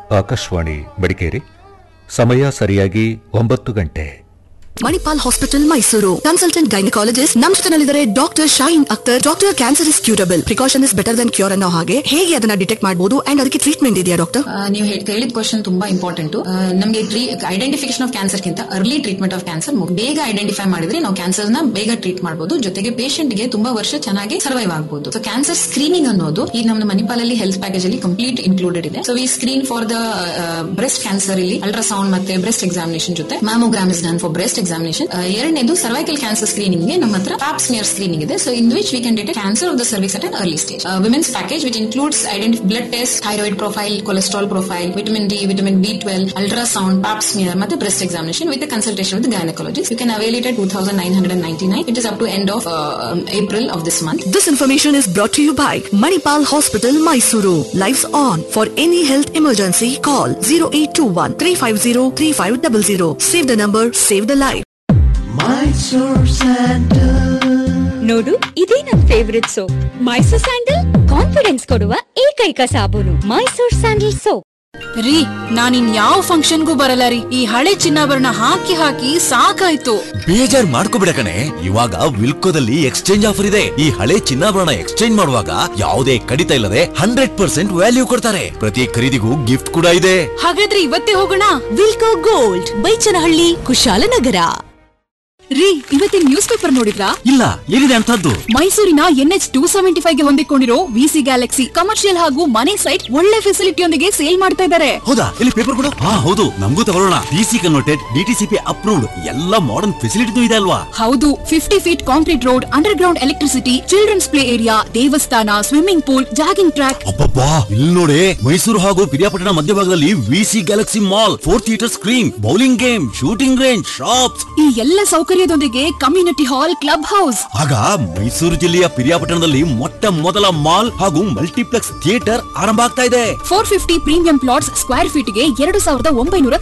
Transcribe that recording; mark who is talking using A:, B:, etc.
A: ಆಕಾಶವಾಣಿ ಮಡಿಕೇರಿ ಸಮಯ ಸರಿಯಾಗಿ ಒಂಬತ್ತು ಗಂಟೆ
B: Manipal hospital Mysore consultant gynaecologist ನಮ್ಮ ಜೊತೆನಲ್ಲಿದ್ದಾರೆ doctor Shahin Akhtar doctor cancer is curable precaution is better than cure ಅನ್ನೋ ಹಾಗೆ ಹೇಗೆ ಅದನ್ನ ಡಿಟೆಕ್ಟ್ ಮಾಡಬಹುದು ಅಂಡ್ ಅದಕ್ಕೆ ಟ್ರೀಟ್ಮೆಂಟ್ ಇದೆಯಾ ಡಾಕ್ಟರ್
C: ಆ, ನೀವು ಹೇಳ್- ಕೇಳಿದ ಕ್ವಶನ್ ತುಂಬಾ ಇಂಪಾರ್ಟೆಂಟ್ ನಮಗೆ ಐಡೆಂಟಿಫಿಕೇಶನ್ ಆಫ್ ಕ್ಯಾನ್ಸರ್ ಗಿಂತ ಅರ್ಲಿ ಟ್ರೀಟ್ಮೆಂಟ್ ಆಫ್ ಕ್ಯಾನ್ಸರ್ ಬೇಗ ಐಡೆಂಟಿಫೈ ಮಾಡಿದ್ರೆ ನಾವು ಕ್ಯಾನ್ಸರ್ ನ ಬೇಗ ಟ್ರೀಟ್ ಮಾಡಬಹುದು ಜೊತೆಗೆ patient ಗೆ ತುಂಬಾ ವರ್ಷ ಚೆನ್ನಾಗಿ ಸರ್ವೈವ್ ಆಗಬಹುದು ಸೊ ಕ್ಯಾನ್ಸರ್ ಸ್ಕ್ರೀನಿಂಗ್ ಅನ್ನೋದು ಈ ನಮ್ಮ ಮಣಿಪಾಲಲ್ಲಿ ಹೆಲ್ತ್ ಪ್ಯಾಕೇಜ್ ಅಲ್ಲಿ ಕಂಪ್ಲೀಟ್ ಇನ್ಕ್ಲೂಡೆಡ್ ಇದೆ so we screen for the breast cancer ಇಲ್ಲಿ ಅಲ್ಟ್ರಾಸೌಂಡ್ ಮತ್ತೆ ಬ್ರೆಸ್ಟ್ ಎಕ್ಸಾಮಿನೇಷನ್ ಜೊತೆ mammogram is done for breast examination ಎರಡನೇದು ಸರ್ವೈಕಲ್ ಕ್ಯಾನ್ಸರ್ ಸ್ಕ್ರೀನಿಂಗ್ ಗೆ ನಮ್ಮ ಹತ್ರ ಪ್ಯಾಪ್ ಸ್ಮಿಯರ್ ಸ್ಕ್ರೀನಿಂಗ್ ಇದೆ so in which we can detect cancer of the cervix at an early stage women's package which includes identi blood test thyroid profile cholesterol profile vitamin D vitamin B twelve ultrasound pap smear ಮತ್ತೆ breast examination with consultation with gynaecologist you can avail it two thousand nine hundred ninety nine it is up to end of April of this month
B: This information is brought to you by Manipal Hospital, Mysuru. Lives on. For any health emergency, call 0821 350 3500. Save the number, save the life.
D: ನೋಡು ಇದೇ ನನ್ favourite soap Mysore sandal confidence ಕೊಡುವ ಏಕೈಕ ಸಾಬೂನು Mysore sandal soap
E: ರೀ ನಾನಿನ್ ಯಾವ ಫಂಕ್ಷನ್ಗೂ ಬರಲ್ಲ ರೀ ಈ ಹಳೆ ಚಿನ್ನಾಭರಣ ಹಾಕಿ ಹಾಕಿ ಸಾಕಾಯ್ತು
F: ಬೇಜಾರ್ ಮಾಡ್ಕೋಬಿಡ ಕಣೆ ಇವಾಗ ವಿಲ್ಕೋದಲ್ಲಿ ಎಕ್ಸ್ಚೇಂಜ್ ಆಫರ್ ಇದೆ ಈ ಹಳೆ ಚಿನ್ನಾಭರಣ ಎಕ್ಸ್ಚೇಂಜ್ ಮಾಡುವಾಗ ಯಾವುದೇ ಕಡಿತ ಇಲ್ಲದೆ ಹಂಡ್ರೆಡ್ ಪರ್ಸೆಂಟ್ ವ್ಯಾಲ್ಯೂ ಕೊಡ್ತಾರೆ ಪ್ರತಿ ಖರೀದಿಗೂ ಗಿಫ್ಟ್ ಕೂಡ ಇದೆ
E: ಹಾಗಾದ್ರೆ ಇವತ್ತೇ ಹೋಗೋಣ
G: ವಿಲ್ಕೋ ಗೋಲ್ಡ್ ಬೈಚನಹಳ್ಳಿ ಕುಶಾಲನಗರ
E: ರೀ ಇವತ್ತಿನ ನ್ಯೂಸ್ ಪೇಪರ್ ನೋಡಿದ್ರಾ
F: ಇಲ್ಲ ಏನಿದೆ ಅಂತದ್ದು
E: ಮೈಸೂರಿನ ಎನ್ಎಚ್ ಟೂ ಸೆವೆಂಟಿ ಫೈವ್ ಗೆ ಹೊಂದಿಕೊಂಡಿರೋ ವಿಸಿ ಗ್ಯಾಲಕ್ಸಿ ಕಮರ್ಷಿಯಲ್ ಹಾಗೂ ಮನೆ ಸೈಟ್ ಒಳ್ಳೆ ಫೆಸಿಲಿಟಿಯೊಂದಿಗೆ ಸೇಲ್ ಮಾಡ್ತಾ ಇದ್ದಾರೆ
F: ಹೌದಾ ಇಲ್ಲಿ ಪೇಪರ್ ಕೊಡು ಹಾ ಹೌದು ನಮಗೂ ತಗೊಳ್ಳೋಣ ಡಿಸಿ ಕನ್ವರ್ಟೆಡ್ ಡಿಟಿಸಿಪಿ ಅಪ್ರೂವ್ಡ್ ಎಲ್ಲ ಮಾಡರ್ನ್ ಫೆಸಿಲಿಟಿನೂ ಇದೆ ಅಲ್ವಾ
E: ಹೌದು fifty feet concrete road underground electricity children's play area ದೇವಸ್ಥಾನ ಸ್ವಿಮ್ಮಿಂಗ್ ಪೂಲ್ ಜಾಗಿಂಗ್ ಟ್ರ್ಯಾಕ್
F: ಅಬ್ಬಬ್ಬಾ ಇಲ್ಲಿ ನೋಡಿ ಮೈಸೂರು ಹಾಗೂ ಪಿರಿಯಾಪಟ್ಟಣ ಮಧ್ಯಭಾಗದಲ್ಲಿ VC galaxy mall four theatre screen bowling game shooting range shops
E: ಈ ಎಲ್ಲ ಸೌಕರ್ಯದೊಂದಿಗೆ ಕಮ್ಯುನಿಟಿ ಹಾಲ್ ಕ್ಲಬ್ ಹೌಸ್
F: ಆಗ ಮೈಸೂರು ಜಿಲ್ಲೆಯ ಪಿರಿಯಾಪಟ್ಟಣದಲ್ಲಿ ಮೊಟ್ಟ ಮೊದಲ ಮಾಲ್ ಹಾಗೂ ಮಲ್ಟಿಪ್ಲೆಕ್ಸ್ ಥಿಯೇಟರ್ ಆರಂಭ ಆಗ್ತಾ ಇದೆ
E: four fifty premium plots square feet ಗೆ ಎರಡು ಸಾವಿರದ ಒಂಬೈನೂರ